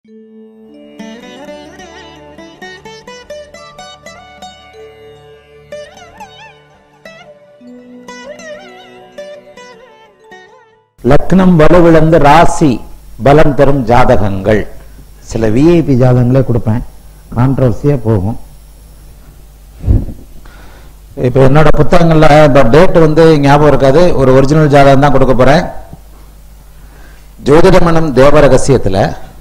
லக்னம் வலுவிழந்து ராசி பலம் தரும் ஜாதகங்கள் சில விஐபி ஜாதகங்களே கொடுப்பேன் கான்ட்ரவர்சியா போகும் இப்போ என்னோட புத்தகங்கள்ல இந்த டேட் வந்து ஞாபகம் இருக்காது ஒரு ஒரிஜினல் ஜாதகம் தான் கொடுக்க போறேன் ஜோதிடமனம் தேவ ரகசியத்துல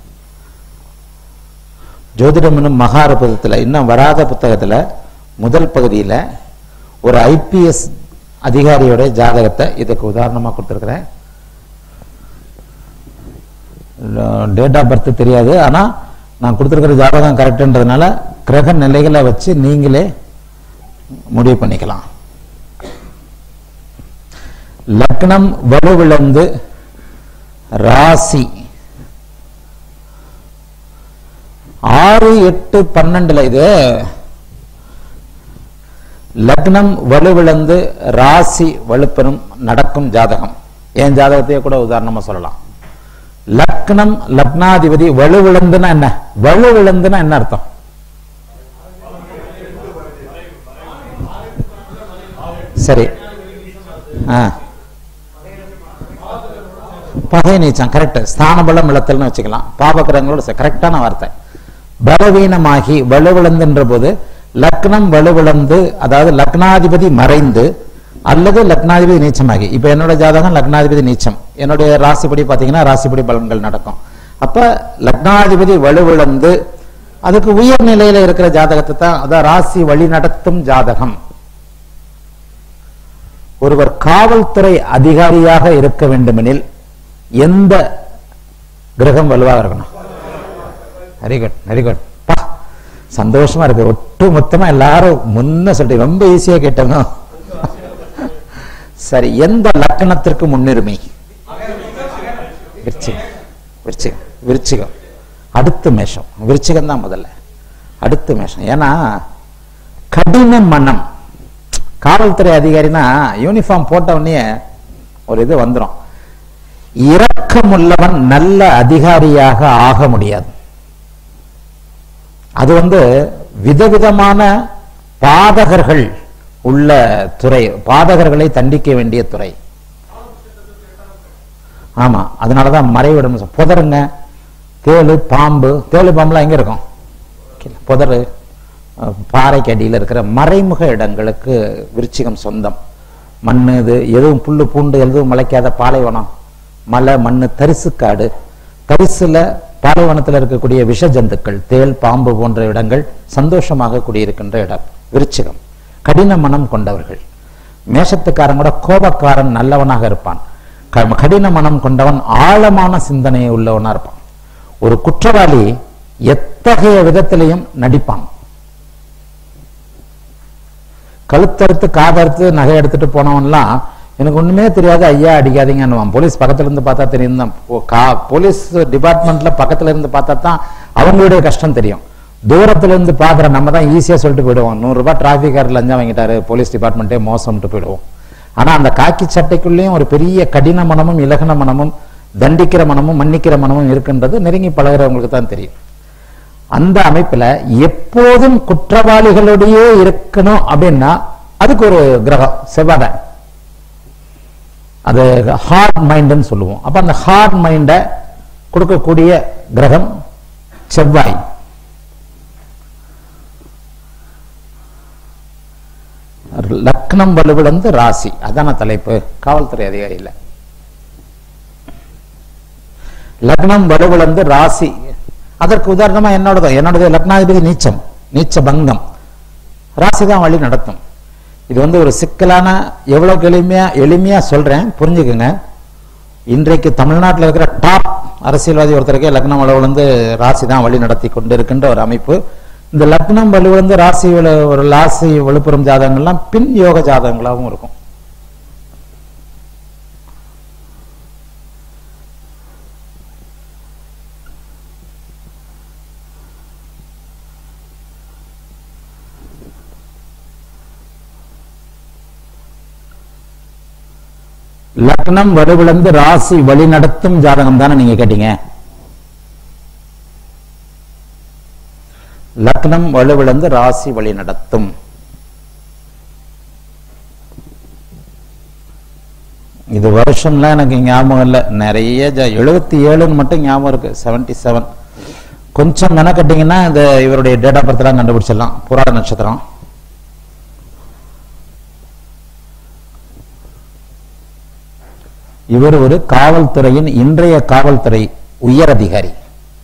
ஜோதிடமனம் மகாரபதத்துல இன்னும் வராத புத்தகத்துல முதல் பகுதியில ஒரு ஐபிஎஸ் அதிகாரியோட ஜாதகத்தை இதுக்கு உதாரணமா கொடுத்துருக்கிறேன் டேட் ஆஃப் பர்த் தெரியாது ஆனா நான் கொடுத்துருக்கிற ஜாதகம் கரெக்டுன்றதுனால கிரக நிலைகளை வச்சு நீங்களே முடிவு பண்ணிக்கலாம் லக்னம் வலுவிழந்து ராசி ஆறு எட்டு பன்னெண்டுல இது லக்னம் வலுவிழந்து ராசி வலுப்பெறும் நடக்கும் ஜாதகம் என் ஜாதகத்தையே கூட உதாரணமா சொல்லலாம் லக்னம் லக்னாதிபதி வலுவிழந்துன்னா என்ன வலுவிழந்துன்னா என்ன அர்த்தம் சரி ஆ பகை நீச்சம் கரெக்ட் ஸ்தான பலம் இழத்தல்னு வச்சுக்கலாம் பாபகிரகங்களோட கரெக்டான வார்த்தை பலவீனமாகி வலுவிழந்துன்ற போது லக்னம் வலுவிழந்து அதாவது லக்னாதிபதி மறைந்து அல்லது லக்னாதிபதி நீச்சமாகி இப்ப என்னோட ஜாதகம் லக்னாதிபதி நீச்சம் என்னுடைய ராசிப்படி பாத்தீங்கன்னா ராசிப்படி பலன்கள் நடக்கும் அப்ப லக்னாதிபதி வலுவிழந்து அதுக்கு உயர் நிலையில இருக்கிற ஜாதகத்தை தான் அதான் ராசி வழி நடத்தும் ஜாதகம் ஒருவர் காவல்துறை அதிகாரியாக இருக்க வேண்டுமெனில் எந்த கிரகம் வலுவாக இருக்கணும் வெரி குட் வெரி குட் பா சந்தோஷமா இருக்கு ஒட்டு மொத்தமா எல்லாரும் முன்ன சொல்லிட்டு ரொம்ப ஈஸியா கேட்டோங்க சரி எந்த லக்கணத்திற்கு முன்னுரிமை விருச்சிகம் விருச்சிகம் விருச்சிகம் அடுத்து மேஷம் விருச்சிகம் தான் முதல்ல அடுத்து மேஷம் ஏன்னா கடின மனம் காவல்துறை அதிகாரினா யூனிஃபார்ம் போட்ட உடனே ஒரு இது வந்துடும் இரக்கமுள்ளவன் நல்ல அதிகாரியாக ஆக முடியாது அது வந்து விதவிதமான பாதகர்கள் உள்ள துறை பாதகர்களை தண்டிக்க வேண்டிய துறை ஆமா அதனாலதான் மறைவிடம் புதருங்க தேளு பாம்பு தேளு பாம்புலாம் எங்க இருக்கும் கீழே. புதரு அஹ், பாறைக்கு அடியில் இருக்கிற மறைமுக இடங்களுக்கு விருச்சிகம் சொந்தம் மண் இது எதுவும் புல்லு பூண்டு எதுவும் முளைக்காத பாலைவனம் மலை மண் தரிசுக்காடு தரிசுல பாலைவனத்தில் இருக்கக்கூடிய விஷ ஜந்துக்கள் தேள் பாம்பு போன்ற இடங்கள் சந்தோஷமாக குடியிருக்கின்ற இடம் விருச்சிகம் கடின மனம் கொண்டவர்கள் மேஷத்துக்காரன் கூட கோபக்காரன் நல்லவனாக இருப்பான் க- கடின மனம் கொண்டவன் ஆழமான சிந்தனை உள்ளவனா இருப்பான் ஒரு குற்றவாளி எத்தகைய விதத்திலையும் நடிப்பான் கழுத்தறுத்து காதறுத்து நகை எடுத்துட்டு போனவன்லாம் எனக்கு ஒண்ணுமே தெரியாது ஐயா அடிக்காதீங்கன்னுவான் போலீஸ் பக்கத்துல இருந்து பார்த்தா தெரியும் தான் போ- கா- போலீஸ் டிபார்ட்மெண்ட்ல பக்கத்துல இருந்து பார்த்தா தான் அவங்களுடைய கஷ்டம் தெரியும் தூரத்துல இருந்து பாக்குற நம்ம தான் ஈஸியா சொல்லிட்டு போயிடுவோம் நூறு ரூபாய் டிராபிக்கார் லஞ்சம் வாங்கிட்டாரு போலீஸ் டிபார்ட்மெண்ட்டே மோசம்ட்டு போயிடுவோம் ஆனா அந்த காக்கி சட்டைக்குள்ளேயும் ஒரு பெரிய கடின மனமும் இலகன மனமும் தண்டிக்கிற மனமும் மன்னிக்கிற மனமும் இருக்குன்றது நெருங்கி பழகுறவங்களுக்கு தான் தெரியும் அந்த அமைப்புல எப்போதும் குற்றவாளிகளோடயே இருக்கணும் அப்படின்னா அதுக்கு ஒரு கிரகம் செவ்வாய் அது ஹார்ட் மைண்டுன்னு சொல்லுவோம் அப்ப அந்த ஹார்ட் மைண்டை கொடுக்கக்கூடிய கிரகம் செவ்வாய் லக்னம் வலுவிழந்து ராசி அதான தலைப்பு காவல்துறை அதிகாரி இல்ல லக்னம் வலுவிழந்து ராசி அதற்கு உதாரணமா என்னோடது என்னோடது லக்னாதிபதி நீச்சம் நீச்ச பங்கம் ராசி தான் வழி நடத்தும் இது வந்து ஒரு சிக்கலான எவ்வளவுக்கு எளிமையா எளிமையா சொல்றேன் புரிஞ்சுக்குங்க இன்றைக்கு தமிழ்நாட்டில் இருக்கிற டாப் அரசியல்வாதி ஒருத்தருக்கே லக்னம் வலுவிழந்து ராசி தான் வழி நடத்தி கொண்டிருக்கின்ற ஒரு அமைப்பு இந்த லக்னம் வலுவிழந்து ராசி வலு- ஒரு ராசி வலுப்புறம் ஜாதகங்கள்லாம் பின் யோக ஜாதகங்களாகவும் இருக்கும் லக்னம் வலுவிழந்து ராசி வழி நடத்தும் ஜாதகம் தானே நீங்க கேட்டீங்க லக்னம் வலுவிழந்து ராசி வழி நடத்தும் இது வருஷம்லாம் எனக்கு ஞாபகம் இல்லை நிறைய எழுபத்தி ஏழுன்னு மட்டும் ஞாபகம் இருக்கு செவன்டி செவன் கொஞ்சம் மெனக்கட்டிங்கன்னா இந்த இவருடைய டேட் ஆஃப் பர்த்லாம் கண்டுபிடிச்சிடலாம் புராட நட்சத்திரம் இவர் ஒரு காவல்துறையின் இன்றைய காவல்துறை உயர் அதிகாரி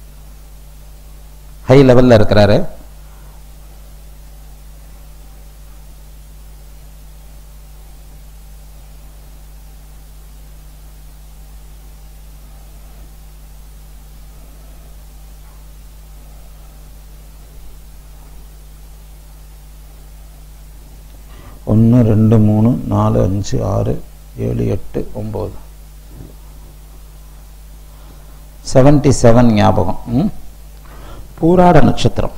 ஹை லெவல்ல இருக்கிறாரு ஒன்று ரெண்டு மூணு நாலு அஞ்சு ஆறு ஏழு எட்டு ஒம்பது செவன்டி செவன் ஞாபகம் ம்? பூராட நட்சத்திரம்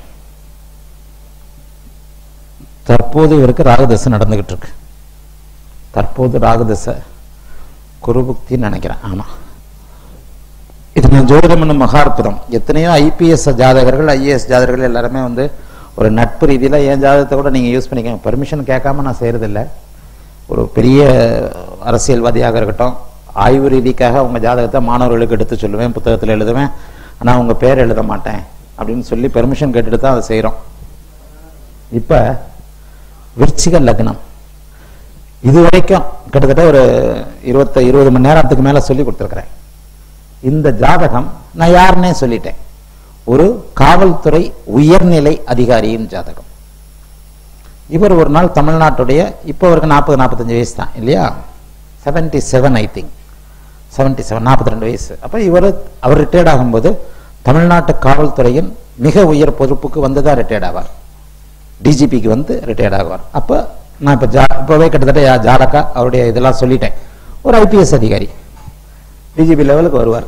தற்போது இவருக்கு ராகதசை நடந்துகிட்டு இருக்கு தற்போது ராகதசை குருபுக்தி நினைக்கிறேன் ஆமா இது நான் ஜோதிடம் என்னும் மகா அற்புதம் எத்தனையோ ஐபிஎஸ் ஜாதகர்கள் ஐஏஎஸ் ஜாதகர்கள் எல்லாருமே வந்து ஒரு நட்பு ரீதியில என் ஜாதகத்தை கூட நீங்க யூஸ் பண்ணிக்கங்க பெர்மிஷன் கேட்காம நான் செய்யறதில்ல ஒரு பெரிய அரசியல்வாதியாக இருக்கட்டும் ஆய்வு ரீதிக்காக உங்க ஜாதகத்தை மாணவர்களுக்கு எடுத்து சொல்லுவேன் புத்தகத்தில் எழுதுவேன் ஆனா உங்க பேர் எழுத மாட்டேன் அப்படின்னு சொல்லி பெர்மிஷன் கேட்டுட்டு தான் அதை செய்றோம் இப்ப விருச்சிக லக்னம் இது வரைக்கும் கிட்டத்தட்ட ஒரு இருபத்த இருபது மணி நேரத்துக்கு மேல சொல்லி கொடுத்துருக்கிறேன் இந்த ஜாதகம் நான் யாருன்னே சொல்லிட்டேன் ஒரு காவல்துறை உயர்நிலை அதிகாரியின் ஜாதகம் இவர் ஒரு நாள் தமிழ்நாட்டுடைய இப்போ அவருக்கு நாற்பது நாற்பத்தஞ்சு வயசு தான் இல்லையா seventy seven I think seventy seven நாற்பத்தி ரெண்டு வயசு அப்போ இவர் அவர் ரிட்டையர்ட் ஆகும்போது தமிழ்நாட்டு காவல்துறையின் மிக உயர் பொறுப்புக்கு வந்து தான் ரிட்டையர்ட் ஆவார் டிஜிபிக்கு வந்து ரிட்டையர்ட் ஆகுவார் அப்போ நான் இப்போ ஜா இப்போவே கிட்டத்தட்ட யா- ஜாடக்கா அவருடைய இதெல்லாம் சொல்லிட்டேன் ஒரு ஐபிஎஸ் அதிகாரி டிஜிபி லெவலுக்கு வருவார்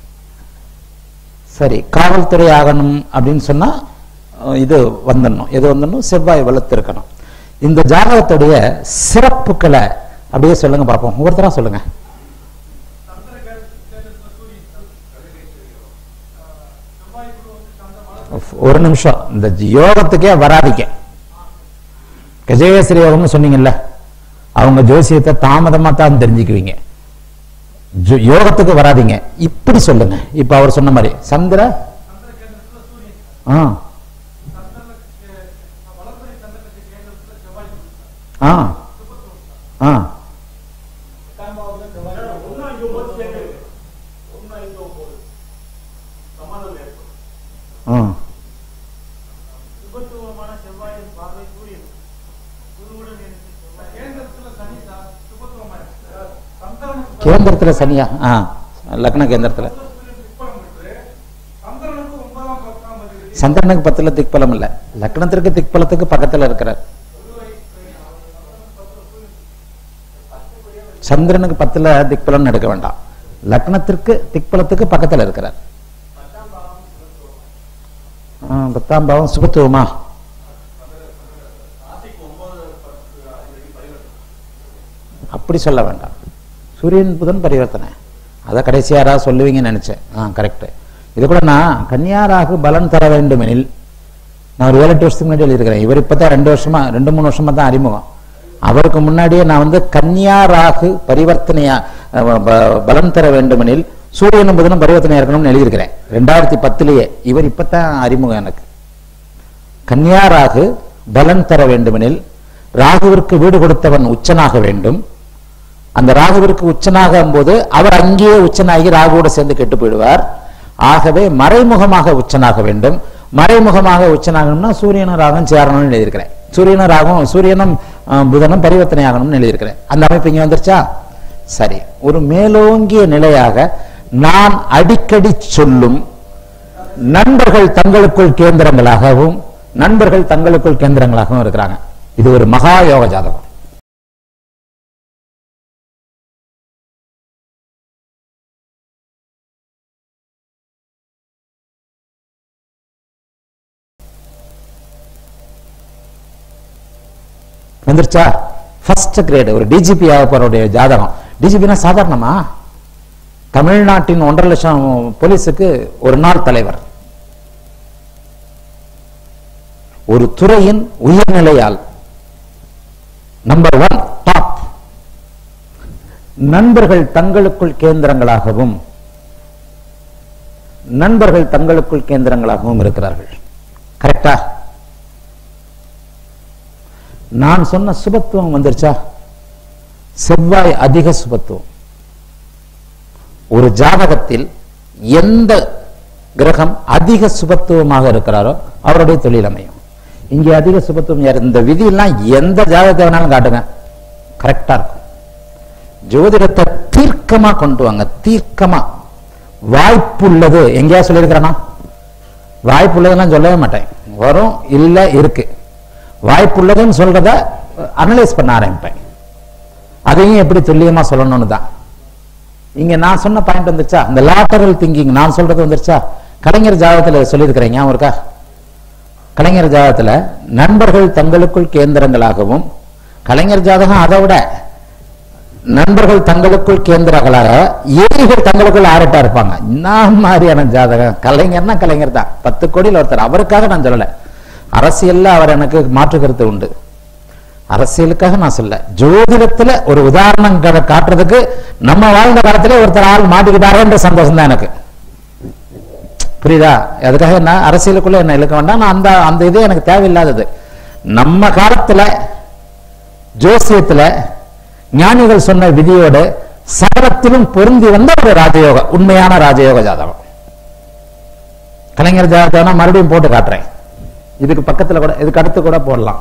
சரி காவல்துறை ஆகணும் அப்படின்னு சொன்னா அஹ், இது வந்துடணும் எது வந்துடணும் செவ்வாய் வளர்த்திருக்கணும் இந்த ஜாதகத்துடைய சிறப்புகளை அப்படியே சொல்லுங்க பார்ப்போம் ஒவ்வொருத்தரா சொல்லுங்க ஒரு நிமிஷம் இந்த யோகத்துக்கே வராதிக்க கஜேஸ்வரி யோகம்னு சொன்னீங்கல்ல அவங்க ஜோசியத்தை தாமதமா தான் தெரிஞ்சுக்குவீங்க ஜோ- யோகத்துக்கு வராதீங்க இப்படி சொல்லுங்க இப்ப அவர் சொன்ன மாதிரி சந்திர ஆ ஆ ஆ ஆ சுபத்துவமான செவ்வாயின் பார்வை சூரியன் குருவுடன் இணைந்து செவ்வாய். கேந்திரத்துல சனி சா- சுபத்துவமா இருக்கு. சந்திரனுக்கு கேந்திரத்துல சனியா ஆ லக்ன கேந்திரத்துல சூரியன் திக்பலம் இருக்கு. சந்திரனுக்கு ஒன்பதாம் பத்தாம் அதிபதி சந்திரனுக்கு பத்துல திக்பலம் இல்ல லக்னத்திற்கு திக்பலத்துக்கு பக்கத்துல இருக்கிறார் சந்திரனுக்கு பத்துல திக்பலம் எடுக்க வேண்டாம் லக்னத்திற்கு திக்பலத்துக்கு பக்கத்துல இருக்கிறார் ஆ, பத்தாம் பாவம் சுபத்துவமா அப்படி சொல்ல வேண்டாம் சூரியன் புதன் பரிவர்த்தனை அதை கடைசியா யாராவது சொல்லுவீங்கன்னு நினைச்சேன் ஆ கரெக்ட் இது கூட நான் கன்னியாராகு பலன் தர வேண்டுமெனில் நான் ஒரு ஏழு எட்டு வருஷத்துக்கு முன்னாடி எழுதியிருக்கிறேன் இவர் இப்பதான் ரெண்டு வருஷமா ரெண்டு மூணு வருஷமா தான் அறிமுகம் அவருக்கு முன்னாடியே நான் வந்து கன்னியாராகு பரிவர்த்தனையா அஹ், ப- பலன் தர வேண்டுமெனில் சூரியனும் புதனும் பரிவர்த்தனையா இருக்கணும்னு எழுதியிருக்கிறேன் ரெண்டாயிரத்தி பத்துலயே இவர் இப்பதான் அறிமுகம் எனக்கு கன்னியாராகு பலன் தர வேண்டுமெனில் ராகுவிற்கு வீடு கொடுத்தவன் உச்சனாக வேண்டும் அந்த ராகுவிற்கு உச்சனாகும் போது அவர் அங்கேயே உச்சனாகி ராகுவோட சேர்ந்து கெட்டு போயிடுவார் ஆகவே மறைமுகமாக உச்சனாக வேண்டும் மறைமுகமாக உச்சனாகணும்னா சூரியனும் ராகும் சேரணும்னு எழுதியிருக்கிறேன் சூரியனும் ராகும் சூரியனும் அஹ், புதனும் பரிவர்த்தனை ஆகணும்னு எழுதியிருக்கிறேன் அந்த அமைப்பு இங்க வந்துருச்சா சரி ஒரு மேலோங்கிய நிலையாக நான் அடிக்கடி சொல்லும் நண்பர்கள் தங்களுக்குள் கேந்திரங்களாகவும் நண்பர்கள் தங்களுக்குள் கேந்திரங்களாகவும் இருக்கிறாங்க இது ஒரு மகா யோக ஜாதகம் வந்துருச்சா ஃபர்ஸ்ட் கிரேடு ஒரு டிஜிபி ஆக போறவுடைய ஜாதகம் டிஜிபினா சாதாரணமா தமிழ்நாட்டின் ஒன்றரை லட்சம் போலீஸுக்கு ஒரு நாள் தலைவர் ஒரு துறையின் உயர்நிலையால் நம்பர் ஒன் டாப் நண்பர்கள் தங்களுக்குள் கேந்திரங்களாகவும் நண்பர்கள் தங்களுக்குள் கேந்திரங்களாகவும் இருக்கிறார்கள் கரெக்டா நான் சொன்ன சுபத்துவம் வந்துருச்சா செவ்வாய் அதிக சுபத்துவம் ஒரு ஜாதகத்தில் எந்த கிரகம் அதிக சுபத்துவமாக இருக்கிறாரோ அவருடைய தொழில் அமையும் இங்கே அதிக சுபத்துவம் யார் இந்த விதியெல்லாம் எந்த ஜாதகத்தை வேணாலும் காட்டுங்க கரெக்டா இருக்கும் ஜோதிடத்தை தீர்க்கமா கொண்டு வாங்க தீர்க்கமா வாய்ப்புள்ளது எங்கேயா சொல்லியிருக்கிறேனா வாய்ப்புள்ளதுன்னு சொல்லவே மாட்டேன் வரும் இல்ல இருக்கு வாய்ப்புள்ளதுன்னு சொல்றத அனலைஸ் பண்ண ஆரம்பிப்பேன் அதையும் எப்படி துல்லியமா சொல்லணும்னு தான் இங்க நான் சொன்ன பாயிண்ட் வந்துருச்சா இந்த லாட்டரல் திங்கிங் நான் சொல்றது வந்துருச்சா கலைஞர் ஜாதகத்துல சொல்லியிருக்கிறேன் ஞாபகம் இருக்கா கலைஞர் ஜாதகத்துல நண்பர்கள் தங்களுக்குள் கேந்திரங்களாகவும் கலைஞர் ஜாதகம் அதை விட நண்பர்கள் தங்களுக்குள் கேந்திரங்களாக ஏரிகள் தங்களுக்குள் ஆரட்டா இருப்பாங்க நான் மாதிரியான ஜாதகம் கலைஞர்னா கலைஞர் தான் பத்து கோடியில் ஒருத்தர் அவருக்காக நான் சொல்லல அரசியல்ல அவர் எனக்கு மாற்று கருத்து உண்டு அரசியலுக்காக நான் சொல்ல ஜோதிடத்துல ஒரு உதாரணம் கா- காட்டுறதுக்கு நம்ம வாழ்ந்த காலத்திலே ஒருத்தர் ஆள் மாட்டிக்கிட்டாருன்ற சந்தோஷம் தான் எனக்கு புரியுதா அதுக்காக என்ன அரசியலுக்குள்ள என்ன இழுக்க வேண்டாம் நான் அந்த அந்த இது எனக்கு தேவையில்லாதது நம்ம காலத்துல ஜோசியத்துல ஞானிகள் சொன்ன விதியோடு சகலத்திலும் பொருந்தி வந்த ஒரு ராஜயோக உண்மையான ராஜயோக ஜாதகம் கலைஞர் ஜாதகம் நான் மறுபடியும் போட்டு காட்டுறேன் இதுக்கு பக்கத்துல கூட இதுக்கு அடுத்து கூட போடலாம்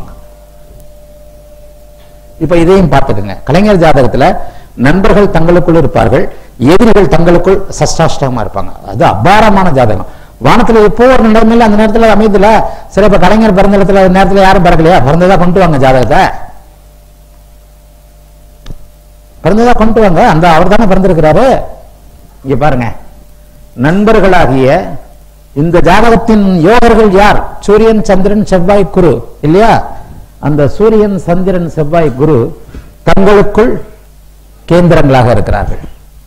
இப்ப இதையும் பார்த்துக்குங்க கலைஞர் ஜாதகத்துல நண்பர்கள் தங்களுக்குள் இருப்பார்கள் எதிரிகள் தங்களுக்குள் சஷ்டாஷ்டமா இருப்பாங்க அது அபாரமான ஜாதகம் வானத்துல இப்போ ஒரு நிலைமையில அந்த நேரத்துல அமைதியில சரி இப்ப கலைஞர் பிறந்த இடத்துல நேரத்துல யாரும் பிறக்கலையா பிறந்ததா கொண்டு வாங்க ஜாதகத்தை பிறந்ததா கொண்டு வாங்க அந்த அவர் தானே பிறந்திருக்கிறாரு இங்க பாருங்க நண்பர்களாகிய இந்த ஜாதகத்தின் யோகர்கள் யார் சூரியன் சந்திரன் செவ்வாய் குரு இல்லையா அந்த சூரியன் சந்திரன் செவ்வாய் குரு தங்களுக்குள் கேந்திரங்களாக இருக்கிறார்கள்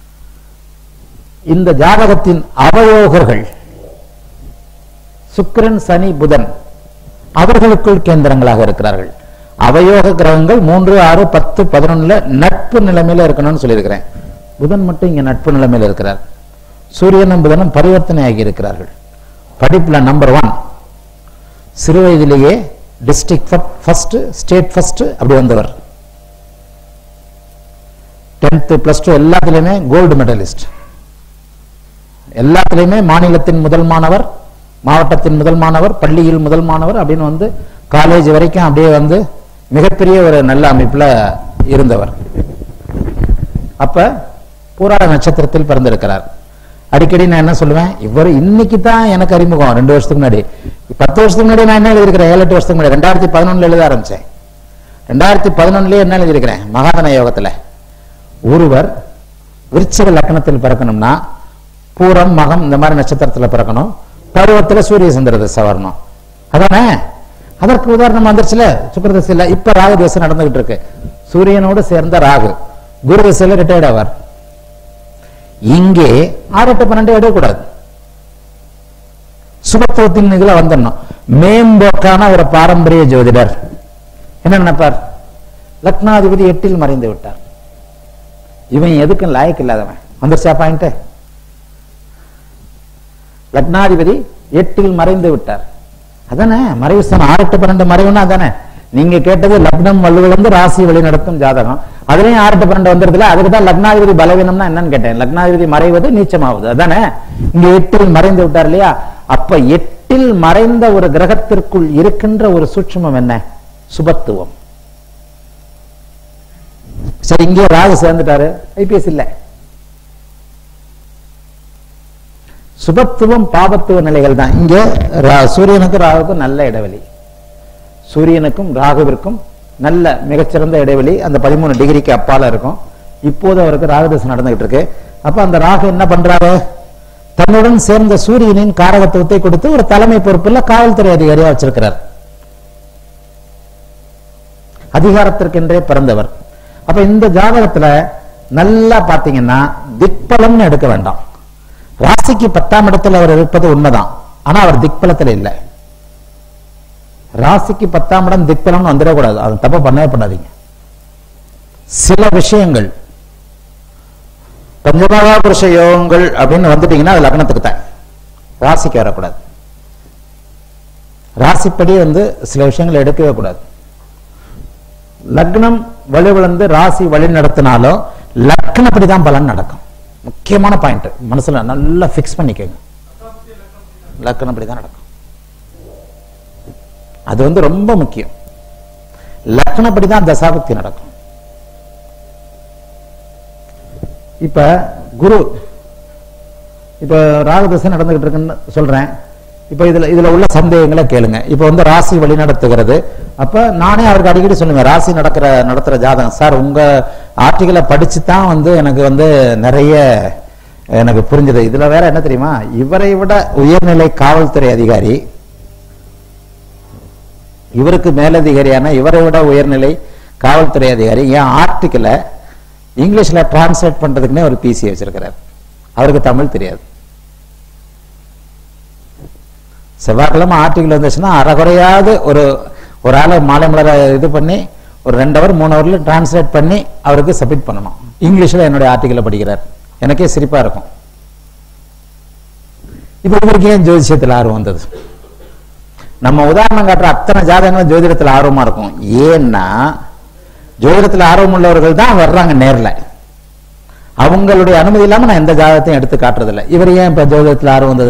இந்த ஜாதகத்தின் அவயோகர்கள் சுக்கிரன் சனி புதன் அவர்களுக்குள் கேந்திரங்களாக இருக்கிறார்கள் அவயோக கிரகங்கள் மூன்று ஆறு பத்து பதினொன்னுல நட்பு நிலைமையில இருக்கணும்னு சொல்லியிருக்கிறேன் புதன் மட்டும் இங்க நட்பு நிலைமையில இருக்கிறார் சூரியனும் புதனும் பரிவர்த்தனை ஆகி இருக்கிறார்கள் படிப்புல நம்பர் ஒன் சிறு வயதிலேயே டிஸ்ட்ரிக்ட் ஃபர்ஸ்ட் ஸ்டேட் ஃபர்ஸ்ட் அப்படி வந்தவர் டென்த்து பிளஸ் டூ எல்லாத்துலயுமே கோல்டு மெடலிஸ்ட் எல்லாத்துலயுமே மாநிலத்தின் முதல் மாணவர் மாவட்டத்தின் முதல் மாணவர் பள்ளியில் முதல் மாணவர் அப்படின்னு வந்து காலேஜ் வரைக்கும் அப்படியே வந்து மிகப்பெரிய ஒரு நல்ல அமைப்புல இருந்தவர் அப்ப பூராட நட்சத்திரத்தில் பிறந்திருக்கிறார் அடிக்கடி நான் என்ன சொல்லுவேன் இவர் இன்னைக்கு தான் எனக்கு அறிமுகம் ரெண்டு வருஷத்துக்கு முன்னாடி பத்து வருஷத்துக்கு முன்னாடி நான் என்ன எழுதியிருக்கிறேன் ஏழு எட்டு வருஷத்துக்கு முன்னாடி ரெண்டாயிரத்தி பதினொன்னுல எழுத ஆரம்பிச்சேன் ரெண்டாயிரத்தி பதினொன்னுலயே என்ன எழுதியிருக்கிறேன் மகாதன யோகத்துல ஒருவர் விருச்சிக லக்னத்தில் பிறக்கணும்னா பூரம் மகம் இந்த மாதிரி நட்சத்திரத்துல பிறக்கணும் பருவத்துல சூரிய சந்திர தசை வரணும் அதானே அதற்கு உதாரணம் வந்துருச்சுல சுக்கர தசையில இப்ப ராகு தசை நடந்துகிட்டு இருக்கு சூரியனோடு சேர்ந்த ராகு குரு தசையில ரிட்டையர்ட் ஆவார் இங்கே ஆறு எட்டு பன்னெண்டு எடுக்கக்கூடாது சுபத்துவத்தின் இதுல வந்துடணும் மேம்போக்கான ஒரு பாரம்பரிய ஜோதிடர் என்ன நினைப்பார் லக்னாதிபதி எட்டில் மறைந்து விட்டார் இவன் எதுக்கும் லாயக்கு இல்லாதவன் வந்துருச்சா பாயிண்ட் லக்னாதிபதி எட்டில் மறைந்து விட்டார் அதானே மறைவு ஸ்தானம் ஆறு எட்டு பன்னெண்டு மறைவுன்னா அதானே நீங்க கேட்டது லக்னம் வலுவிழந்து ராசி வழி நடத்தும் ஜாதகம் அதுலயும் ஆறு எட்டு பன்னெண்டு வந்துருதுல அதுக்கு தான் லக்னாதிபதி பலவீனம்னா என்னன்னு கேட்டேன் லக்னாதிபதி மறைவது நீச்சமாவது அதானே இங்க எட்டில் மறைந்து விட்டார் இல்லையா அப்ப எட்டில் மறைந்த ஒரு கிரகத்திற்குள் இருக்கின்ற ஒரு சூட்சுமம் என்ன சுபத்துவம் சரி இங்கே ராகு சேர்ந்துட்டாரு ஐபிஎஸ் இல்ல சுபத்துவம் பாபத்துவ நிலைகள் தான் இங்கே ரா- சூரியனுக்கும் ராகுக்கும் நல்ல இடைவெளி சூரியனுக்கும் ராகுவிற்கும் நல்ல மிகச்சிறந்த இடைவெளி அந்த பதிமூணு டிகிரிக்கு அப்பால இருக்கும் இப்போது அவருக்கு ராகுதசை நடந்துகிட்டு இருக்கு அப்ப அந்த ராகு என்ன பண்றாரு தன்னுடன் சேர்ந்த சூரியனின் காரகத்துவத்தை கொடுத்து ஒரு தலைமை பொறுப்புல காவல்துறை அதிகாரியா வச்சிருக்கிறார் அதிகாரத்திற்கென்றே பிறந்தவர் அப்ப இந்த ஜாதகத்துல நல்லா பாத்தீங்கன்னா திக்பலம்னு எடுக்க வேண்டாம் ராசிக்கு பத்தாம் இடத்துல அவர் இருப்பது உண்மைதான் ஆனா அவர் திக்பலத்துல இல்லை ராசிக்கு பத்தாம் இடம் திக்பலம்னு வந்துடக்கூடாது அது தப்ப பண்ணவே பண்ணாதீங்க சில விஷயங்கள் பஞ்சமகா புருஷ யோகங்கள் அப்படின்னு வந்துட்டீங்கன்னா அது லக்னத்துக்கு தான் ராசிக்கு வரக்கூடாது ராசிப்படி வந்து சில விஷயங்களை எடுக்கவே கூடாது லக்னம் வலுவிழந்து ராசி வழி நடத்தினாலும் லக்னப்படி தான் பலன் நடக்கும் முக்கியமான பாயிண்ட் மனசுல நல்லா ஃபிக்ஸ் பண்ணிக்கோங்க லக்னப்படி தான் நடக்கும் அது வந்து ரொம்ப முக்கியம் லக்னப்படி தான் தசாபக்தி நடக்கும் இப்ப குரு இப்ப ராகதசை நடந்துகிட்டு இருக்குன்னு சொல்றேன் இப்ப இதுல இதுல உள்ள சந்தேகங்களை கேளுங்க இப்ப வந்து ராசி வழி நடத்துகிறது அப்ப நானே அவருக்கு அடிக்கடி சொல்லுவேன் ராசி நடக்கிற நடத்துற ஜாதகம் சார் உங்க ஆர்டிகளை படிச்சு தான் வந்து எனக்கு வந்து நிறைய எனக்கு புரிஞ்சது இதுல வேற என்ன தெரியுமா இவரை விட உயர்நிலை காவல்துறை அதிகாரி இவருக்கு மேலதிகாரியான இவரை விட உயர்நிலை காவல்துறை அதிகாரி என் ஆர்டிக்கலை இங்கிலீஷ்ல டிரான்ஸ்லேட் பண்றதுக்குன்னே ஒரு பிசி வச்சிருக்கிறார் அவருக்கு தமிழ் தெரியாது செவ்வாய்க்கிழமை ஆர்டிக்கல் வந்துச்சுன்னா அறகுறையாவது ஒரு ஒரு ஆளை மாலை மலர இது பண்ணி ஒரு ரெண்டு ஹவர் மூணு ஹவர்ல டிரான்ஸ்லேட் பண்ணி அவருக்கு சப்மிட் பண்ணணும் இங்கிலீஷ்ல என்னுடைய ஆர்டிக்கலை படிக்கிறார் எனக்கே சிரிப்பா இருக்கும் இப்ப இவருக்கு ஏன் ஜோதிஷத்துல ஆர்வம் வந்தது நம்ம உதாரணம் காட்டுற அத்தனை ஜாதகங்களும் ஜோதிடத்துல ஆர்வமா இருக்கும் ஏன்னா ஜோதிடத்துல ஆர்வம் உள்ளவர்கள் தான் வர்றாங்க நேர்ல அவங்களுடைய அனுமதி இல்லாம நான் எந்த ஜாதகத்தையும் எடுத்து காட்டுறதில்ல இவர் ஏன் இப்ப ஜோதிடத்துல ஆர்வம் வந்தது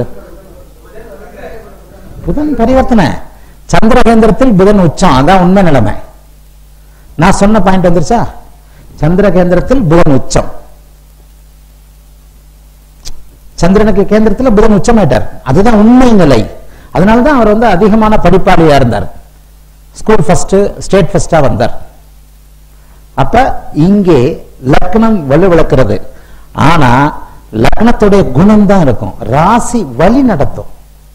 புதன் பரிவர்த்தனை சந்திரகேந்திரத்தில் புதன் உச்சம் அதான் உண்மை நிலைமை நான் சொன்ன பாயிண்ட் வந்துருச்சா சந்திரகேந்திரத்தில் புதன் உச்சம் சந்திரனுக்கு கேந்திரத்தில் புதன் உச்சமாயிட்டார் அதுதான் உண்மை நிலை அதனால தான் அவர் வந்து அதிகமான படிப்பாளியா இருந்தார் ஸ்கூல் ஃபர்ஸ்ட் ஸ்டேட் ஃபர்ஸ்டா வந்தார் அப்ப இங்கே லக்னம் வலுவிழக்கிறது ஆனா லக்னத்துடைய குணம் தான் இருக்கும் ராசி வழி நடத்தும்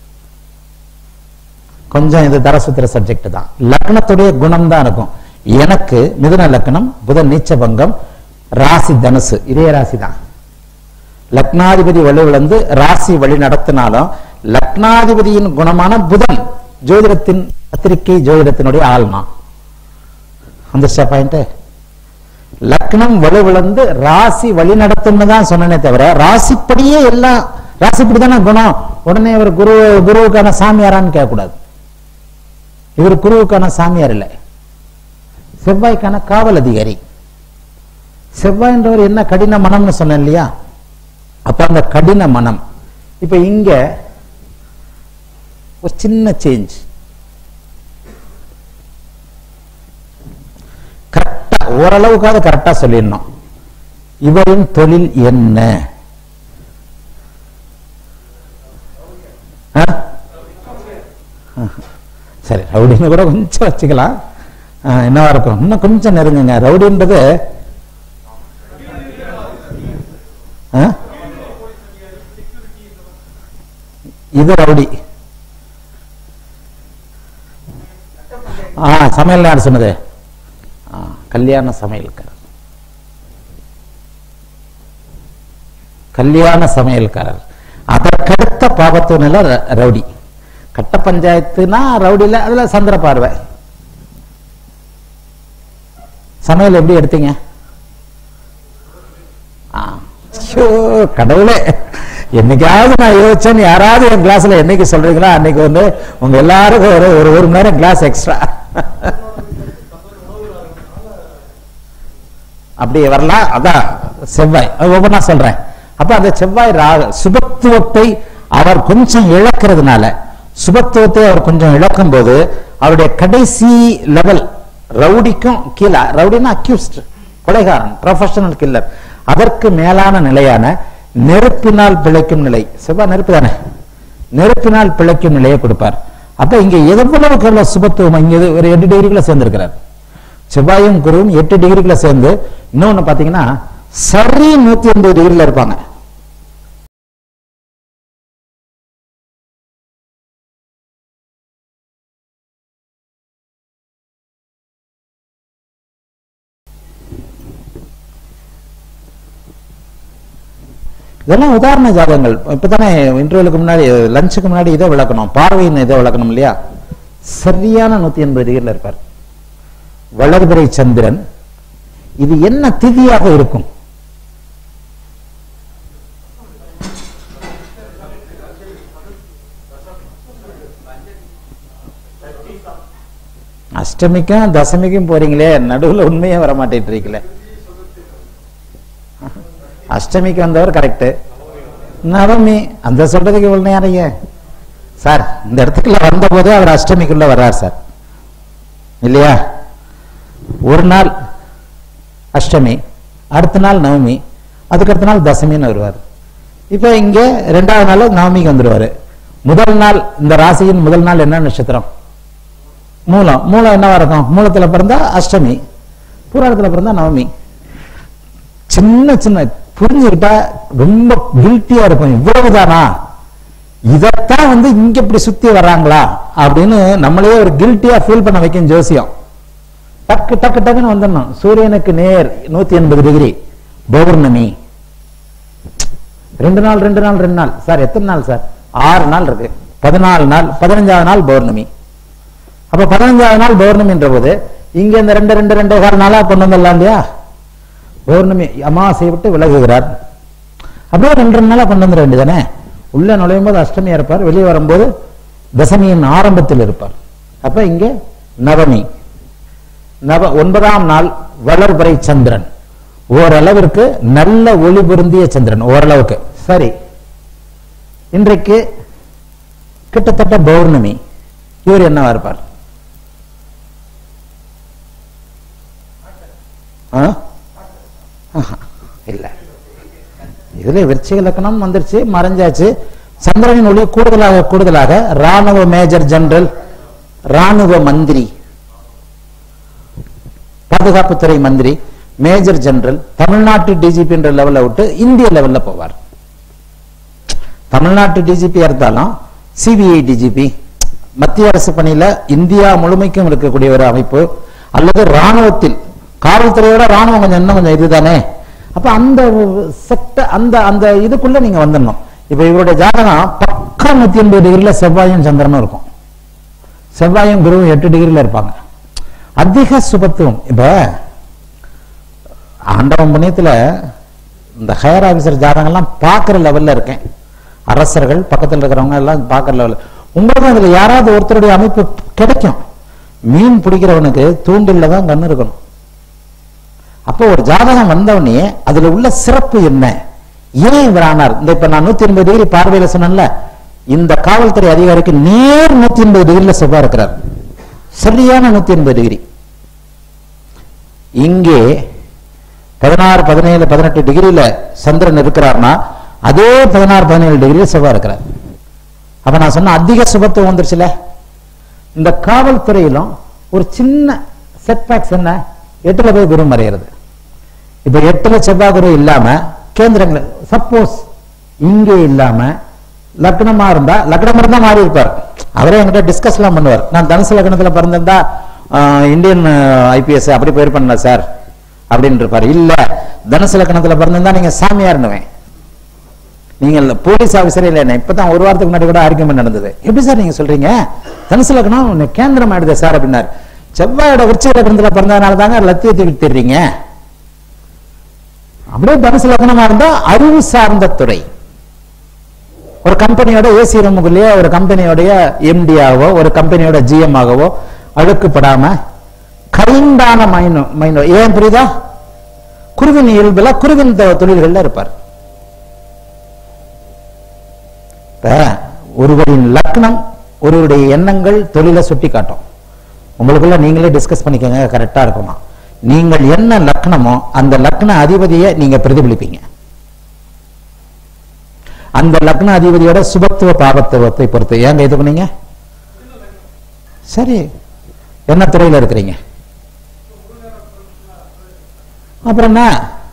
கொஞ்சம் இது தரசுத்திர சப்ஜெக்ட் தான் லக்னத்துடைய குணம் தான் இருக்கும் எனக்கு மிதுன லக்னம் புதன் நீச்சபங்கம் ராசி தனுசு இதே ராசி தான் லக்னாதிபதி வலுவிழந்து ராசி வழி நடத்தினாலும் லக்னாதிபதியின் குணமான புதன் ஜோதிடத்தின் பத்திரிகை ஜோதிடத்தினுடைய ஆள்னா அந்த பாயிண்ட் லக்னம் வலுவிழந்து ராசி வழி நடத்தும்னு தான் சொன்னனே தவிர ராசிப்படியே எல்லாம் ராசிப்படி தானே குணம் உடனே இவர் குரு குருவுக்கான சாமியாரான்னு கேட்கக்கூடாது இவர் குருவுக்கான சாமியார் இல்லை செவ்வாய்க்கான காவல் அதிகாரி செவ்வாய்ன்றவர் என்ன கடின மனம்னு சொன்னேன் இல்லையா அப்ப அந்த கடின மனம் இப்ப இங்க ஒரு சின்ன சேஞ்ச் கரெக்டா ஓரளவுக்காவது கரெக்டா சொல்லிடணும் இவரின் தொழில் என்ன ஆ? சரி ரவுடின்னு கூட கொஞ்சம் வச்சுக்கலாம் ஆ, என்னவா இருக்கும் இன்னும் கொஞ்சம் நெருங்குங்க ரவுடின்றது ஆ? இது ரவுடி ஆ சமையல் யார் சொன்னது ஆ, கல்யாண சமையல்காரர் கல்யாண சமையல்காரர் அதற்கடுத்த பாபத்து நிலை ர- ரவுடி கட்ட பஞ்சாயத்துனா ரவுடியில அதுல சந்திர பார்வை சமையல் எப்படி எடுத்தீங்க ஆ, ஐயோ, கடவுளே என்னைக்காவது நான் யோசிச்சேன்னு யாராவது என் கிளாஸ்ல என்னைக்கு சொல்றீங்களோ அன்னைக்கு வந்து உங்க எல்லாருக்கும் ஒரு ஒரு ஒரு மணி நேரம் கிளாஸ் எக்ஸ்ட்ரா அப்படியே வரலாம் அதான் செவ்வாய் அது ஒவ்வொன்றா சொல்றேன் அப்ப அந்த செவ்வாய் ராக சுபத்துவத்தை அவர் கொஞ்சம் இழக்கிறதுனால சுபத்துவத்தை அவர் கொஞ்சம் இழக்கும் போது அவருடைய கடைசி லெவல் ரவுடிக்கும் கீழே ரவுடினா அக்யூஸ்ட் கொலைகாரன் ப்ரொஃபஷனல் கில்லர் அதற்கு மேலான நிலையான நெருப்பினால் பிழைக்கும் நிலை செவ்வாய் நெருப்பு தானே நெருப்பினால் பிழைக்கும் நிலையை கொடுப்பார் அப்ப இங்க எவ்வளவுக்கு எவ்வளவு சுபத்துவம் இங்க இது ஒரு எட்டு டிகிரிக்குள்ள சேர்ந்திருக்கிறார் செவ்வாயும் குருவும் எட்டு டிகிரிக்குள்ள சேர்ந்து இன்னொன்னு பாத்தீங்கன்னா சரி நூத்தி எண்பது டிகிரில இருப்பாங்க இதெல்லாம் உதாரண ஜாதகங்கள் இப்பதானே இன்டர்வியூலுக்கு முன்னாடி லஞ்சுக்கு முன்னாடி இதை விளக்கணும் பார்வையின் இதை விளக்கணும் இல்லையா சரியான நூத்தி எண்பது டிகிரியில் இருப்பார் வளர்பிறை சந்திரன் இது என்ன திதியாக இருக்கும் அஷ்டமிக்கும் தசமிக்கும் போறீங்களே நடுவுல உண்மையே வர மாட்டேன்றீங்களே அஷ்டமிக்கு வந்தவர் கரெக்ட் நவமி அந்த சொல்றதுக்கு இவ்வளவு நேரம் ஏன் சார் இந்த இடத்துக்குள்ள வந்த போதே அவர் அஷ்டமிக்குள்ள வர்றார் சார் இல்லையா ஒரு நாள் அஷ்டமி அடுத்த நாள் நவமி அதுக்கு அடுத்த நாள் தசமின்னு வருவார் இப்போ இங்க ரெண்டாவது நாள் நவமிக்கு வந்துருவாரு முதல் நாள் இந்த ராசியின் முதல் நாள் என்ன நட்சத்திரம் மூலம் மூலம் என்னவா இருக்கும் மூலத்துல பிறந்தா அஷ்டமி பூராடத்துல பிறந்தா நவமி சின்ன சின்ன புரிஞ்சுக்கிட்டா ரொம்ப கில்ட்டியா இருக்கும் இவ்வளவுதானா இதத்தான் வந்து இங்க இப்படி சுத்தி வர்றாங்களா அப்படின்னு நம்மளே ஒரு கில்ட்டியா ஃபீல் பண்ண வைக்கும் ஜோசியம் டக்கு டக்கு டக்குன்னு வந்துடணும் சூரியனுக்கு நேர் நூத்தி எண்பது டிகிரி பௌர்ணமி ரெண்டு நாள் ரெண்டு நாள் ரெண்டு நாள் சார் எத்தனை நாள் சார் ஆறு நாள் இருக்கு பதினாலு நாள் பதினஞ்சாவது நாள் பௌர்ணமி அப்ப பதினஞ்சாவது நாள் பௌர்ணமின்ற போது இங்க இந்த ரெண்டு ரெண்டு ரெண்டு கால் நாளா கொண்டு வந்துடலாம் இல்லையா பௌர்ணமி அமாவாசை விட்டு விலகுகிறார் அப்படியே ரெண்டு ரெண்டு நாளா கொண்டு வந்துட வேண்டியதானே உள்ள நுழையும் போது அஷ்டமியா இருப்பார் வெளியே வரும்போது தசமியின் ஆரம்பத்தில் இருப்பார் அப்ப இங்க நவமி நவ ஒன்பதாம் நாள் வளர்பிறை சந்திரன் ஓரளவிற்கு நல்ல ஒளி பொருந்திய சந்திரன் ஓரளவுக்கு சரி இன்றைக்கு கிட்டத்தட்ட பௌர்ணமி இவர் என்னவா இருப்பார் ஆ? ஆஹா, இல்ல இதுல விருச்சிக லக்கணம் வந்துருச்சு மறைஞ்சாச்சு சந்திரனின் ஒளி கூடுதலாக கூடுதலாக ராணுவ மேஜர் ஜெனரல் ராணுவ மந்திரி பாதுகாப்புத்துறை மந்திரி மேஜர் ஜெனரல் தமிழ்நாட்டு டிஜிபி என்ற லெவல்ல விட்டு இந்திய லெவல்ல போவார் தமிழ்நாட்டு டிஜிபி இருந்தாலும் சிபிஐ டிஜிபி மத்திய அரசு பணியில இந்தியா முழுமைக்கும் இருக்கக்கூடிய ஒரு அமைப்பு அல்லது ராணுவத்தில் காவல்துறையோட ராணுவம் கொஞ்சம் இன்னும் கொஞ்சம் இதுதானே அப்ப அந்த செக்ட அந்த அந்த இதுக்குள்ள நீங்க வந்துடணும் இப்ப இவருடைய ஜாதகம் பக்கா நூத்தி எண்பது டிகிரில செவ்வாயும் சந்திரனும் இருக்கும் செவ்வாயும் குருவும் எட்டு டிகிரில இருப்பாங்க அதிக சுபத்துவம் இப்ப ஆண்டவன் புண்ணியத்துல இந்த ஹையர் ஆபீசர் ஜாதகம்லாம் பார்க்குற லெவல்ல இருக்கேன் அரசர்கள் பக்கத்துல இருக்கிறவங்க எல்லாம் பார்க்குற லெவல்ல உங்களுக்கு அதுல யாராவது ஒருத்தருடைய அமைப்பு கிடைக்கும் மீன் பிடிக்கிறவனுக்கு தூண்டில்ல தான் கண்ணு இருக்கணும் அப்போ ஒரு ஜாதகம் வந்தவனே அதுல உள்ள சிறப்பு என்ன ஏன் இவர் ஆனார் இந்த இப்ப நான் நூத்தி எண்பது டிகிரி பார்வையில சொன்னேன்ல இந்த காவல்துறை அதிகாரிக்கு நேர் நூத்தி எண்பது டிகிரில செவ்வாய் இருக்கிறார் சரியான நூத்தி எண்பது டிகிரி இங்கே பதினாறு பதினேழு பதினெட்டு டிகிரியில சந்திரன் இருக்கிறார்னா அதே பதினாறு பதினேழு டிகிரியில செவ்வாய் இருக்கிறார் அப்ப நான் சொன்ன அதிக சுபத்துவம் வந்துருச்சுல இந்த காவல்துறையிலும் ஒரு சின்ன செட்பேக்ஸ் என்ன எட்டுல போய் குரு மறையிறது இப்ப எட்டுல செவ்வாய் குரு இல்லாம கேந்திரங்கள் சப்போஸ் இங்கே இல்லாம லக்னமா இருந்தா லக்னம் இருந்தா மாறி இருப்பார் அவரே என்கிட்ட டிஸ்கஸ் எல்லாம் பண்ணுவார் நான் தனுசு லக்னத்துல பிறந்திருந்தா ஆஹ், இந்தியன் ஐபிஎஸ் அப்படி போயிருப்பேன்ல சார் அப்படின்னு இருப்பார் இல்ல தனுசு லக்னத்துல பிறந்திருந்தா நீங்க சாமியார்னுவேன் நீங்க இல்ல, போலீஸ் ஆபீசரே இல்ல என்ன இப்பதான் ஒரு வாரத்துக்கு முன்னாடி கூட ஆர்கியூமெண்ட் நடந்தது எப்படி சார் நீங்க சொல்றீங்க தனுசு லக்னம் உன்னை கேந்திரம் ஆயிடுது சார் அப்படின்னாரு செவ்வாயோட விருச்சிக லக்னத்துல பிறந்ததுனால தாங்க லத்திய தூக்கி தெரிறீங்க அப்படியே தனுசு லக்னமா இருந்தா அறிவு சார்ந்த துறை ஒரு கம்பெனியோட ஏசி ரூமுக்குள்ளேயே ஒரு கம்பெனியோடைய எம்டியாவோ ஒரு கம்பெனியோட ஜிஎம் ஆகவோ அழுக்குப்படாம கைண்டான மைனோ மைனோ ஏன் புரியுதா குருவின் இயல்புல குருவின் தொ- தொழில்கள்ல இருப்பார் இப்ப ஒருவரின் லக்னம் ஒருவருடைய எண்ணங்கள் தொழிலை சுட்டி காட்டும் உங்களுக்குள்ள நீங்களே டிஸ்கஸ் பண்ணிக்கங்க கரெக்டா இருக்குமா நீங்கள் என்ன லக்னமோ அந்த லக்ன அதிபதியை நீங்க பிரதிபலிப்பீங்க அந்த லக்ன அதிபதியோட சுபத்துவ பாபத்துவத்தை பொறுத்து ஏங்க இது பண்ணீங்க சரி என்ன துறையில இருக்கிறீங்க அப்புறம் என்ன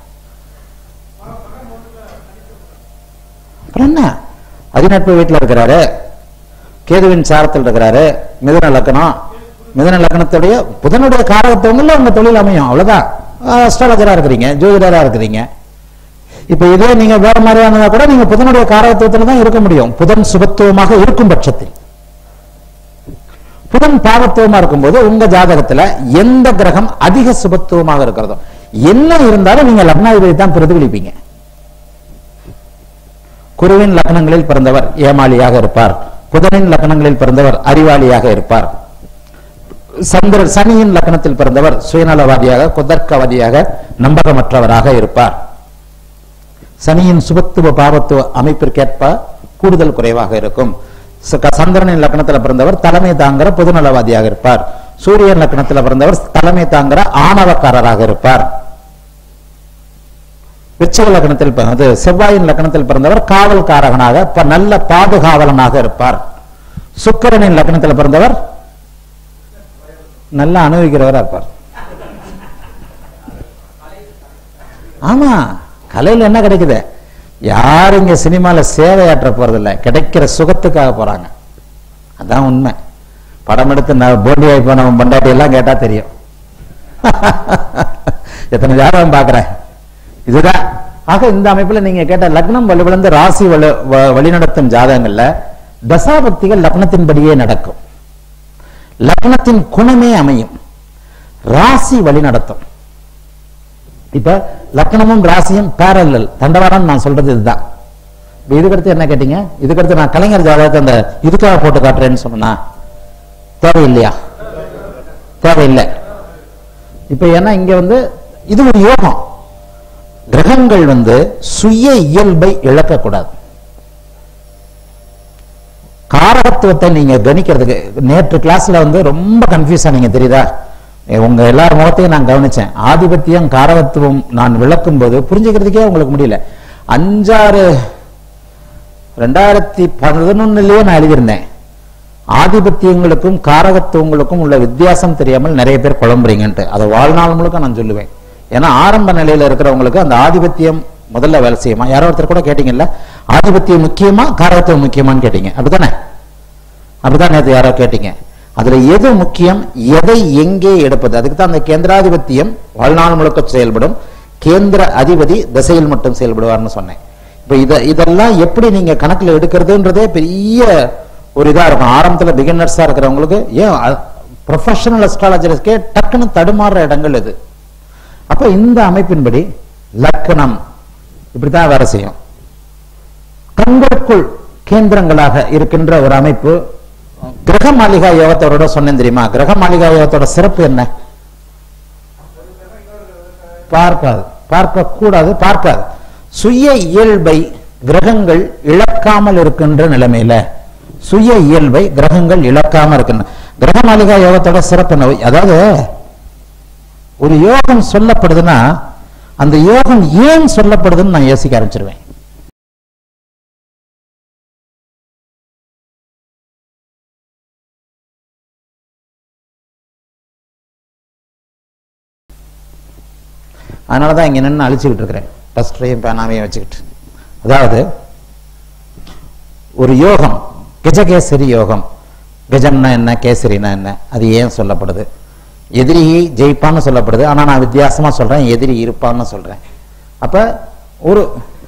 அப்புறம் என்ன அதிநட்பு வீட்டுல இருக்கிறாரு கேதுவின் சாரத்தில் இருக்கிறாரு மிதுன லக்னம் மிதுன லக்னத்துடைய புதனுடைய காரகத்துவங்கள்ல உங்க தொழில் அமையும் அவ்வளவுதான் அஸ்ட்ராலஜரா இருக்கிறீங்க ஜோதிடரா இருக்கிறீங்க இப்ப இதே நீங்க வேற மாதிரியானதா கூட நீங்க புதனுடைய காரகத்துவத்துல தான் இருக்க முடியும் புதன் சுபத்துவமாக இருக்கும் பட்சத்தில் புதன் பாவத்துவமா இருக்கும்போது உங்க ஜாதகத்துல எந்த கிரகம் அதிக சுபத்துவமாக இருக்கிறதோ என்ன இருந்தாலும் நீங்க லக்னாதிபதி தான் பிரதிபலிப்பீங்க குருவின் லக்னங்களில் பிறந்தவர் ஏமாளியாக இருப்பார் புதனின் லக்னங்களில் பிறந்தவர் அறிவாளியாக இருப்பார் சந்திர சனியின் லக்னத்தில் பிறந்தவர் சுயநலவாதியாக குதர்க்கவாதியாக நம்பகமற்றவராக இருப்பார் சனியின் சுபத்துவ பாவத்துவ அமைப்பிற்கேற்ப கூடுதல் குறைவாக இருக்கும் ச- க- சந்திரனின் லக்னத்தில் பிறந்தவர் தலைமை தாங்குற பொதுநலவாதியாக இருப்பார் சூரியன் லக்னத்தில் பிறந்தவர் தலைமை தாங்குற ஆணவக்காரராக இருப்பார் விருச்சிக லக்னத்தில் பிற- அது செவ்வாயின் லக்னத்தில் பிறந்தவர் காவல்காரகனாக ப- நல்ல பாதுகாவலனாக இருப்பார் சுக்கிரனின் லக்னத்தில் பிறந்தவர் நல்லா அனுபவிக்கிறவரா இருப்பார் ஆமா கலையில என்ன கிடைக்குது யாரும் இங்க சினிமால சேவையாற்ற போறதில்ல கிடைக்கிற சுகத்துக்காக போறாங்க அதான் உண்மை படம் எடுத்து நான் போண்டி ஆகி நம்ம பண்டாட்டி எல்லாம் கேட்டா தெரியும் எத்தனை ஜாதகம் பார்க்கிறேன் இதுதான் ஆக இந்த அமைப்புல நீங்க கேட்ட லக்னம் வலுவிழந்து ராசி வலு வ- வழிநடத்தும் ஜாதகங்கள்ல தசாபக்திகள் லக்னத்தின்படியே நடக்கும் லக்னத்தின் குணமே அமையும் ராசி வழி நடத்தும் இப்ப லக்னமும் ராசியும் பேரலல் தண்டவாளம் நான் சொல்றது இதுதான் இப்ப இதுக்கடுத்து என்ன கேட்டீங்க இதுக்கடுத்து நான் கலைஞர் ஜாதகத்தை அந்த இதுக்காக போட்டு காட்டுறேன்னு சொன்னா தேவையில்லையா தேவையில்லை இப்ப ஏன்னா இங்க வந்து இது ஒரு யோகம் கிரகங்கள் வந்து சுய இயல்பை இழக்கக்கூடாது காரகத்துவத்தை நீங்க கணிக்கிறதுக்கு நேற்று கிளாஸ்ல வந்து ரொம்ப கன்ஃபியூஸ் ஆனீங்க தெரியுதா எ- உங்க எல்லார் முகத்தையும் நான் கவனிச்சேன் ஆதிபத்தியம் காரகத்துவம் நான் விளக்கும் போது புரிஞ்சுக்கிறதுக்கே உங்களுக்கு முடியல அஞ்சாறு ரெண்டாயிரத்தி பதினொன்னுலயே நான் எழுதியிருந்தேன் ஆதிபத்தியங்களுக்கும் காரகத்துவங்களுக்கும் உள்ள வித்தியாசம் தெரியாமல் நிறைய பேர் குழம்புறீங்கன்ட்டு அதை வாழ்நாள் முழுக்க நான் சொல்லுவேன் ஏன்னா ஆரம்ப நிலையில இருக்கிறவங்களுக்கு அந்த ஆதிபத்தியம் முதல்ல வேலை செய்யுமா யாரோ ஒருத்தர் கூட கேட்டீங்கல்ல ஆதிபத்தியம் முக்கியமா காரகத்துவம் முக்கியமான்னு கேட்டீங்க அப்படித்தானே அப்படிதான் நேற்று யாரோ கேட்டீங்க அதுல எது முக்கியம் எதை எங்கே எடுப்பது அதுக்கு தான் அந்த கேந்திராதிபத்தியம் வாழ்நாள் முழுக்க செயல்படும் கேந்திர அதிபதி திசையில் மட்டும் செயல்படுவார்னு சொன்னேன் இப்ப இத இதெல்லாம் எப்படி நீங்க கணக்குல எடுக்கிறதுன்றதே பெரிய ஒரு இதா இருக்கும் ஆரம்பத்துல பிகினர்ஸா இருக்கிறவங்களுக்கு ஏன் ப்ரொஃபஷனல் அஸ்ட்ராலஜர்ஸ்க்கே டக்குன்னு தடுமாறுற இடங்கள் இது அப்ப இந்த அமைப்பின்படி லக்கணம் இப்படித்தான் வேலை செய்யும் கண்களுக்குள் கேந்திரங்களாக இருக்கின்ற ஒரு அமைப்பு கிரக மாளிகா யோகத்தோட சொன்னேன் தெரியுமா கிரக மாளிகா யோகத்தோட சிறப்பு என்ன பார்க்காது பார்க்க கூடாது பார்க்காது சுய இயல்பை கிரகங்கள் இழக்காமல் இருக்கின்ற நிலைமையில சுய இயல்பை கிரகங்கள் இழக்காம இருக்கின்ற கிரக மாளிகா யோகத்தோட சிறப்பு என்ன அதாவது ஒரு யோகம் சொல்லப்படுதுன்னா அந்த யோகம் ஏன் சொல்லப்படுதுன்னு நான் யோசிக்க ஆரம்பிச்சிருவேன் அதனால தான் இங்கே நின்று அழிச்சுக்கிட்டு இருக்கிறேன் டஸ்டரையும் பேனாவையும் வச்சுக்கிட்டு அதாவது ஒரு யோகம் கஜகேசரி யோகம் கஜம்னா என்ன கேசரினா என்ன அது ஏன் சொல்லப்படுது எதிரி ஜெயிப்பான்னு சொல்லப்படுது ஆனால் நான் வித்தியாசமாக சொல்கிறேன் எதிரி இருப்பான்னு சொல்கிறேன் அப்போ ஒரு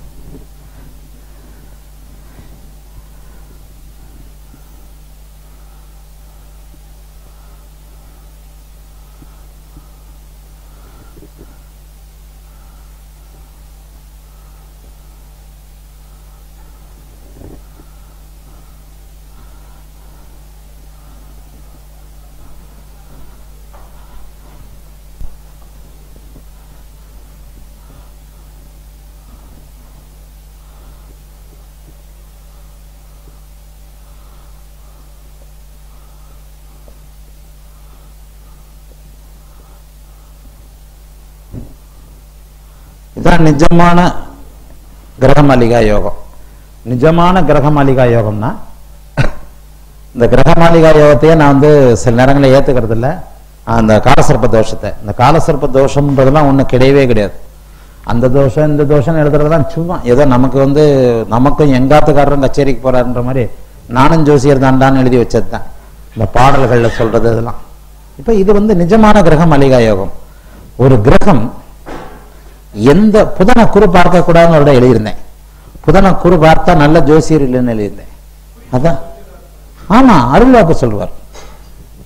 இதான் நிஜமான கிரகமாளிகா யோகம் நிஜமான கிரகமாளிகா யோகம்னா இந்த கிரகமாளிகா யோகத்தையே நான் வந்து சில நேரங்களில் ஏத்துக்கிறது இல்ல அந்த காலசர்ப்ப தோஷத்தை இந்த காலசர்ப்ப தோஷம்ன்றதெல்லாம் ஒன்றும் கிடையவே கிடையாது அந்த தோஷம் இந்த தோஷம் எழுதுறதெல்லாம் சும்மா ஏதோ நமக்கு வந்து நமக்கும் எங்காத்துக்காரரும் கச்சேரிக்கு போறாருன்ற மாதிரி நானும் ஜோசியர் தாண்டான்னு எழுதி வச்சது தான் இந்த பாடல்கள்ல சொல்றது இதெல்லாம் இப்போ இது வந்து நிஜமான கிரகம் மலிகா யோகம் ஒரு கிரகம் எந்த புதனை குரு பார்க்க கூடாதுன்னு ஒரு இடம் எழுதியிருந்தேன் புதனை குரு பார்த்தா நல்ல ஜோசியர் இல்லைன்னு எழுதியிருந்தேன் அதான் ஆமா அருள்வாக்கு சொல்வார்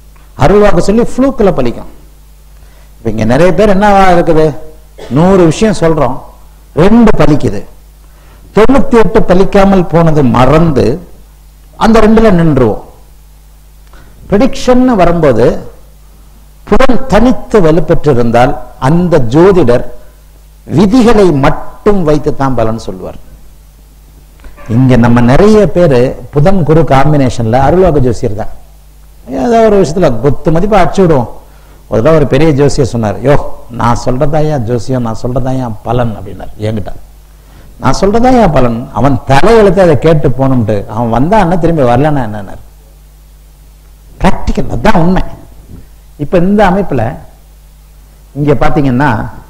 அருள்வாக்கு சொல்லி ஃப்ளூக்கில் பலிக்கும் இப்ப இங்க நிறைய பேர் என்னவா இருக்குது நூறு விஷயம் சொல்றோம் ரெண்டு பலிக்குது தொண்ணூத்தி எட்டு பலிக்காமல் போனது மறந்து அந்த ரெண்டுல நின்றுவோம் ப்ரிடிக்ஷன் வரும்போது புலன் தனித்து வலுப்பெற்றிருந்தால் அந்த ஜோதிடர் விதிகளை மட்டும் வைத்து தான் பலன் சொல்லுவார் இங்க நம்ம நிறைய பேரு புதன் குரு காம்பினேஷன்ல அருள்வாக்கு ஜோசியர் தான் ஏதோ ஒரு விஷயத்துல குத்து மதிப்பா அடிச்சு விடுவோம் ஒரு தடவை ஒரு பெரிய ஜோசியர் சொன்னார் யோ நான் சொல்றதாயா ஜோசியம் நான் சொல்றதாயா பலன் அப்படின்னார் என்கிட்ட நான் சொல்றதாயா பலன் அவன் தலையெழுத்து அதை கேட்டு போகணும்ட்டு அவன் வந்தான்னா திரும்பி வரலன்னா என்னன்னார் பிராக்டிக்கல் அதான் உண்மை இப்ப இந்த அமைப்புல இங்க பாத்தீங்கன்னா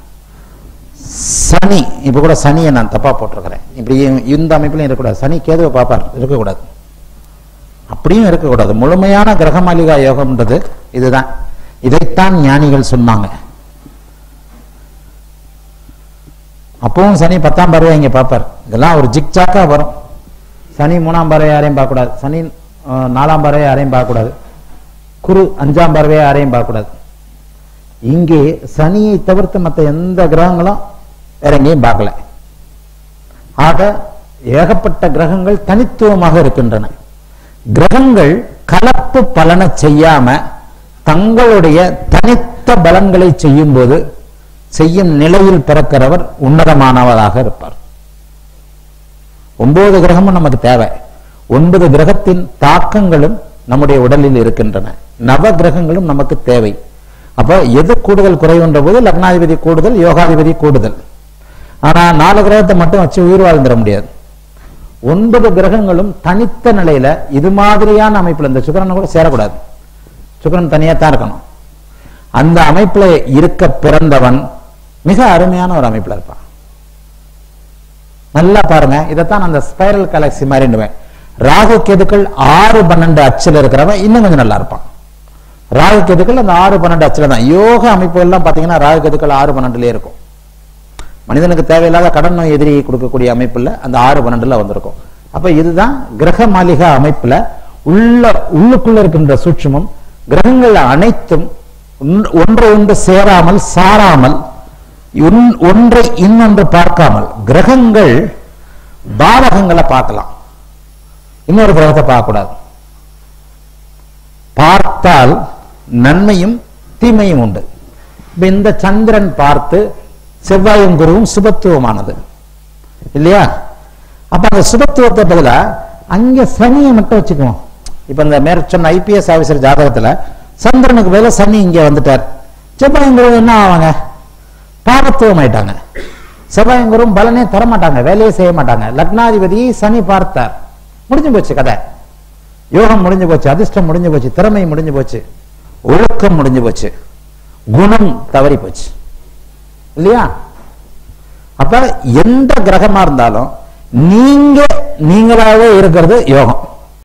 சனி இப்ப கூட சனியை நான் தப்பா போட்டிருக்கிறேன் இப்படி இந்த அமைப்புலையும் இருக்கக்கூடாது சனி கேதுவை பார்ப்பார் இருக்கக்கூடாது அப்படியும் இருக்கக்கூடாது முழுமையான கிரகமாளிகா யோகம்ன்றது இதுதான் இதைத்தான் ஞானிகள் சொன்னாங்க அப்பவும் சனி பத்தாம் பறவை இங்க பார்ப்பார் இதெல்லாம் ஒரு ஜிக்ஜாக்கா வரும் சனி மூணாம் பறவை யாரையும் பார்க்கக்கூடாது சனி அஹ், நாலாம் பறவை யாரையும் பார்க்கக்கூடாது குரு அஞ்சாம் பறவை யாரையும் பார்க்கக்கூடாது இங்கே சனியை தவிர்த்து மற்ற எந்த கிரகங்களும் வேற எங்கேயும் பார்க்கல ஆக ஏகப்பட்ட கிரகங்கள் தனித்துவமாக இருக்கின்றன கிரகங்கள் கலப்பு பலனை செய்யாம தங்களுடைய தனித்த பலன்களை செய்யும் போது செய்யும் நிலையில் பிறக்கிறவர் உன்னதமானவராக இருப்பார் ஒன்பது கிரகமும் நமக்கு தேவை ஒன்பது கிரகத்தின் தாக்கங்களும் நம்முடைய உடலில் இருக்கின்றன நவ கிரகங்களும் நமக்கு தேவை அப்ப எது கூடுதல் குறைவுன்ற போது லக்னாதிபதி கூடுதல் யோகாதிபதி கூடுதல் ஆனா நாலு கிரகத்தை மட்டும் வச்சு உயிர் வாழ்ந்துட முடியாது ஒன்பது கிரகங்களும் தனித்த நிலையில இது மாதிரியான அமைப்புல இந்த சுக்கிரனை கூட சேரக்கூடாது சுக்கிரன் தனியா தான் இருக்கணும் அந்த அமைப்புல இருக்க பிறந்தவன் மிக அருமையான ஒரு அமைப்புல இருப்பான் நல்லா பாருங்க இதைத்தான் அந்த ஸ்பைரல் கலெக்சி மாதிரின்னுவேன் ராகு கேதுக்கள் ஆறு பன்னெண்டு அச்சில் இருக்கிறவன் இன்னும் கொஞ்சம் நல்லா இருப்பான் ராகு கேதுக்கள் அந்த ஆறு பன்னெண்டு அச்சில் தான் யோக அமைப்பு எல்லாம் பாத்தீங்கன்னா ராகு கேதுக்கள் ஆறு பன்னெண்டுலயே இருக்கும் மனிதனுக்கு தேவையில்லாத கடன் நோய் எதிரி கொடுக்கக்கூடிய அமைப்புல அந்த ஆறு பன்னெண்டுல வந்திருக்கும் அப்ப இதுதான் கிரக மாளிகா அமைப்புல உள்ள உள்ளுக்குள்ள இருக்கின்ற சூட்சுமம் கிரகங்கள் அனைத்தும் ஒன்று- ஒன்றை ஒன்று சேராமல் சாராமல் ஒன்- ஒன்றை இன்னொன்று பார்க்காமல் கிரகங்கள் பாவகங்களை பார்க்கலாம் இன்னொரு கிரகத்தை பார்க்கக்கூடாது பார்த்தால் நன்மையும் தீமையும் உண்டு இப்ப இந்த சந்திரன் பார்த்து செவ்வாயும் குருவும் சுபத்துவமானது இல்லையா அப்ப அந்த சுபத்துவத்தை பதிலா அங்க சனியை மட்டும் வச்சுக்குவோம் இப்ப இந்த மேற்சொன்ன ஐபிஎஸ் ஆபீசர் ஜாதகத்துல சந்திரனுக்கு பதிலா சனி இங்க வந்துட்டார் செவ்வாயும் குரு என்ன ஆவாங்க பாவத்துவம் ஆயிட்டாங்க செவ்வாயும் குருவும் பலனே தர மாட்டாங்க வேலையே செய்ய மாட்டாங்க லக்னாதிபதி சனி பார்த்தார் முடிஞ்சு போச்சு கதை யோகம் முடிஞ்சு போச்சு அதிர்ஷ்டம் முடிஞ்சு போச்சு திறமை முடிஞ்சு போச்சு ஒழுக்கம் முடிஞ்சு போச்சு குணம் தவறி போச்சு இல்லையா அப்ப எந்த கிரகமா இருந்தாலும் நீங்க நீங்களாவே இருக்கிறது யோகம்